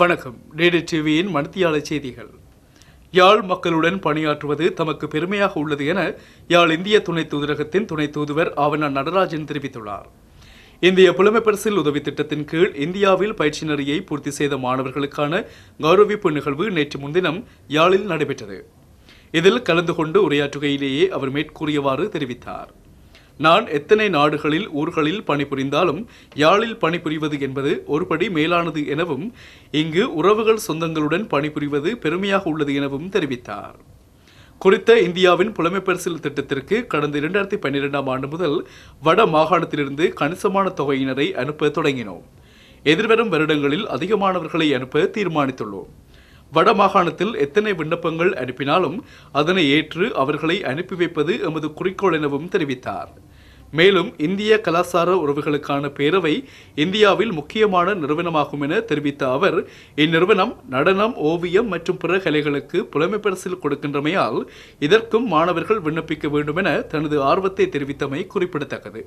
வணக்கம் டிடி டிவியின் மணித்தியாளர் செய்திகள் யாழ் மக்களுடன் பணியாற்றுவது தமக்கு பெருமையாக உள்ளது என யாழ் இந்திய துணை தூதரகத்தின் துணை தூதுவர் ஆவண நடராஜன் தெரிவித்துள்ளார் இந்திய புலமை பரிசில் உதவி திட்டத்தின் கீழ் இந்தியாவில் பயிற்சி நெறியை பூர்த்தி செய்த மாணவர்களுக்கான கௌரவிப்பு நிகழ்வு நேற்று முன்தினம் யாழில் நடைபெற்றது இதில் கலந்து கொண்டு உரையாற்றுகையிலேயே அவர் மேற்கூறியவாறு தெரிவித்தார் நான் எத்தனை நாடுகளில் ஊர்களில் பணிபுரிந்தாலும் யாழில் பணிபுரிவது என்பது ஒருபடி மேலானது எனவும் இங்கு உறவுகள் சொந்தங்களுடன் பணிபுரிவது பெருமையாக உள்ளது எனவும் தெரிவித்தார் குறித்த இந்தியாவின் புலமை பரிசில் திட்டத்திற்கு கடந்த இரண்டாயிரத்தி பன்னிரெண்டாம் ஆண்டு முதல் வட மாகாணத்திலிருந்து கணிசமான தொகையினரை அனுப்ப தொடங்கினோம் எதிர்வரும் வருடங்களில் அதிகமானவர்களை அனுப்ப தீர்மானித்துள்ளோம் வட மாகாணத்தில் எத்தனை விண்ணப்பங்கள் அனுப்பினாலும் அதனை ஏற்று அவர்களை அனுப்பி வைப்பது எமது குறிக்கோள் எனவும் தெரிவித்தார் மேலும் இந்திய கலாச்சார உறவுகளுக்கான பேரவை இந்தியாவில் முக்கியமான நிறுவனமாகும் என தெரிவித்த அவர் இந்நிறுவனம் நடனம் ஓவியம் மற்றும் பிற கலைகளுக்கு புலமை பரிசில் கொடுக்கின்றமையால் இதற்கும் மாணவர்கள் விண்ணப்பிக்க வேண்டும் என தனது ஆர்வத்தை தெரிவித்தமை குறிப்பிடத்தக்கது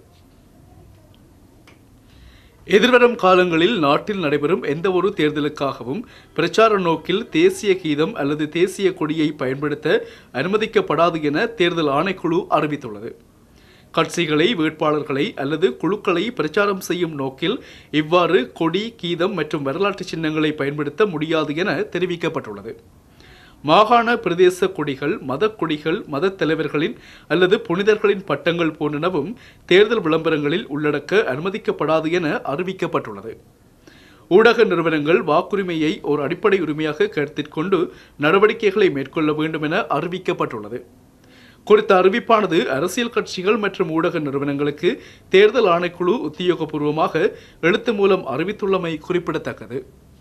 எதிர்வரும் காலங்களில் நாட்டில் நடைபெறும் எந்தவொரு தேர்தலுக்காகவும் பிரச்சார நோக்கில் தேசிய கீதம் அல்லது தேசிய கொடியை பயன்படுத்த அனுமதிக்கப்படாது என தேர்தல் ஆணைக்குழு அறிவித்துள்ளது கட்சிகளை வேட்பாளர்களை அல்லது குழுக்களை பிரச்சாரம் செய்யும் நோக்கில் இவ்வாறு கொடி கீதம் மற்றும் வரலாற்று சின்னங்களை பயன்படுத்த முடியாது என தெரிவிக்கப்பட்டுள்ளது மாகாண பிரதேச கொடிகள் மத கொடிகள் மத தலைவர்களின் அல்லது புனிதர்களின் பட்டங்கள் போன்றனவும் தேர்தல் விளம்பரங்களில் உள்ளடக்க அனுமதிக்கப்படாது என அறிவிக்கப்பட்டுள்ளது ஊடக நிறுவனங்கள் வாக்குரிமையை ஒரு அடிப்படை உரிமையாக கருத்தில் கொண்டு நடவடிக்கைகளை மேற்கொள்ள வேண்டும் என அறிவிக்கப்பட்டுள்ளது குறித்த அறிவிப்பானது அரசியல் கட்சிகள் மற்றும் ஊடக நிறுவனங்களுக்கு தேர்தல் ஆணைக்குழு உத்தியோகபூர்வமாக எழுத்து மூலம் அறிவித்துள்ளமை குறிப்பிடத்தக்கது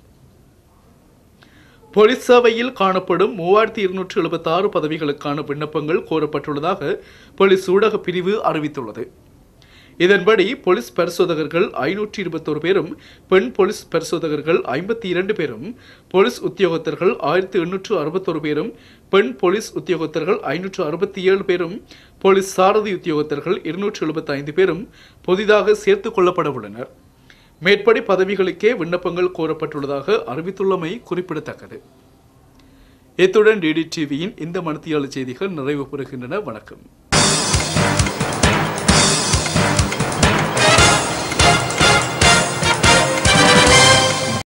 போலீஸ் சேவையில் காணப்படும் மூவாயிரத்தி இருநூற்று எழுபத்தி ஆறு பதவிகளுக்கான விண்ணப்பங்கள் கோரப்பட்டுள்ளதாக போலீஸ் ஊடக பிரிவு அறிவித்துள்ளது இதன்படி போலீஸ் பரிசோதகர்கள் ஐநூற்றி இருபத்தோரு பேரும் பெண் போலீஸ் பரிசோதகர்கள் ஐம்பத்தி இரண்டு பேரும் போலீஸ் உத்தியோகத்தர்கள் ஆயிரத்தி எண்ணூற்று அறுபத்தொரு பேரும் பெண் போலீஸ் உத்தியோகத்தர்கள் ஐநூற்று அறுபத்தி ஏழு பேரும் போலீஸ் சாரதி உத்தியோகத்தர்கள் இருநூற்று எழுபத்தி ஐந்து பேரும் புதிதாக சேர்த்துக் கொள்ளப்பட உள்ளனர் மேற்படி பதவிகளுக்கே விண்ணப்பங்கள் கோரப்பட்டுள்ளதாக அறிவித்துள்ளமை குறிப்பிடத்தக்கது இத்துடன் டிடி டிவியின் இந்த மணித்தியாளர் செய்திகள் நிறைவு பெறுகின்றன வணக்கம்